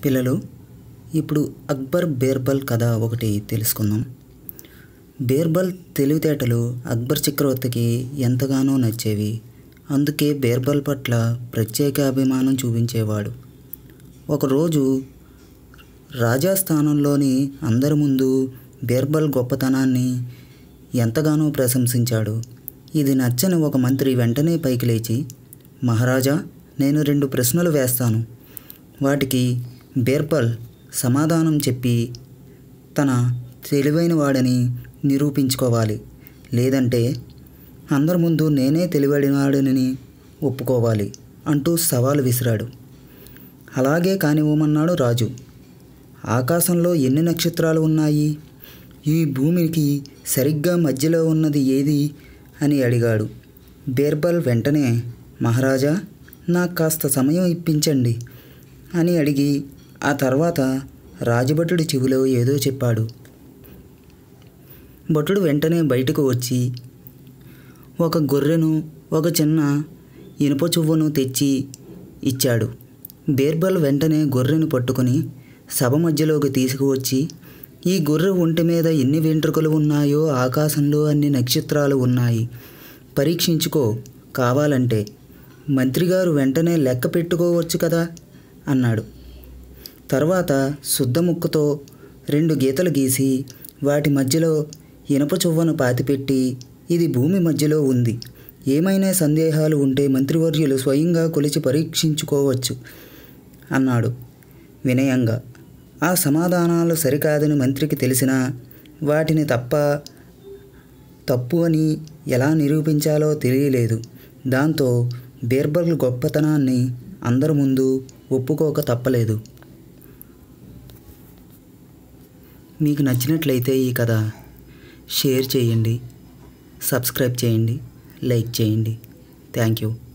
పిల్లలు ఇప్పుడు అక్బర్ బీర్బల్ కథ ఒకటి తెలుసుకుందాం బీర్బల్ తెలివితేటలు అక్బర్ చక్రవర్తికి ఎంతగానో నచ్చేవి అందుకే బీర్బల్ పట్ల ప్రత్యేక అభిమానం చూపించేవాడు ఒకరోజు రాజాస్థానంలోని అందరి ముందు బీర్బల్ గొప్పతనాన్ని ఎంతగానో ప్రశంసించాడు ఇది నచ్చని ఒక మంత్రి వెంటనే పైకి లేచి మహారాజా నేను రెండు ప్రశ్నలు వేస్తాను వాటికి బీర్బల్ సమాధానం చెప్పి తన తెలివైన వాడని నిరూపించుకోవాలి లేదంటే అందరి ముందు నేనే తెలివైనవాడని ఒప్పుకోవాలి అంటూ సవాలు విసిరాడు అలాగే కానివ్వమన్నాడు రాజు ఆకాశంలో ఎన్ని నక్షత్రాలు ఉన్నాయి ఈ భూమికి సరిగ్గా మధ్యలో ఉన్నది ఏది అని అడిగాడు బీర్బల్ వెంటనే మహారాజా నాకు కాస్త సమయం ఇప్పించండి అని అడిగి ఆ తర్వాత రాజభటుడి చెవిలో ఏదో చెప్పాడు భటుడు వెంటనే బయటకు వచ్చి ఒక గొర్రెను ఒక చిన్న ఇనుప చువ్వను తెచ్చి ఇచ్చాడు బీర్బల్ వెంటనే గొర్రెను పట్టుకొని సభ మధ్యలోకి తీసుకువచ్చి ఈ గొర్రె ఒంటి మీద ఎన్ని వెంట్రుకలు ఉన్నాయో ఆకాశంలో అన్ని నక్షత్రాలు ఉన్నాయి పరీక్షించుకో కావాలంటే మంత్రిగారు వెంటనే లెక్క పెట్టుకోవచ్చు కదా అన్నాడు తర్వాత శుద్ధ ముక్కతో రెండు గీతలు గీసి వాటి మధ్యలో ఇనప చువ్వను పాతిపెట్టి ఇది భూమి మధ్యలో ఉంది ఏమైనా సందేహాలు ఉంటే మంత్రివర్యులు స్వయంగా కొలిచి పరీక్షించుకోవచ్చు అన్నాడు వినయంగా ఆ సమాధానాలు సరికాదని మంత్రికి తెలిసినా వాటిని తప్ప తప్పు అని ఎలా నిరూపించాలో తెలియలేదు దాంతో బీర్బల్ గొప్పతనాన్ని అందరి ముందు ఒప్పుకోక తప్పలేదు మీకు నచ్చినట్లయితే ఈ కథ షేర్ చేయండి సబ్స్క్రైబ్ చేయండి లైక్ చేయండి థ్యాంక్ యూ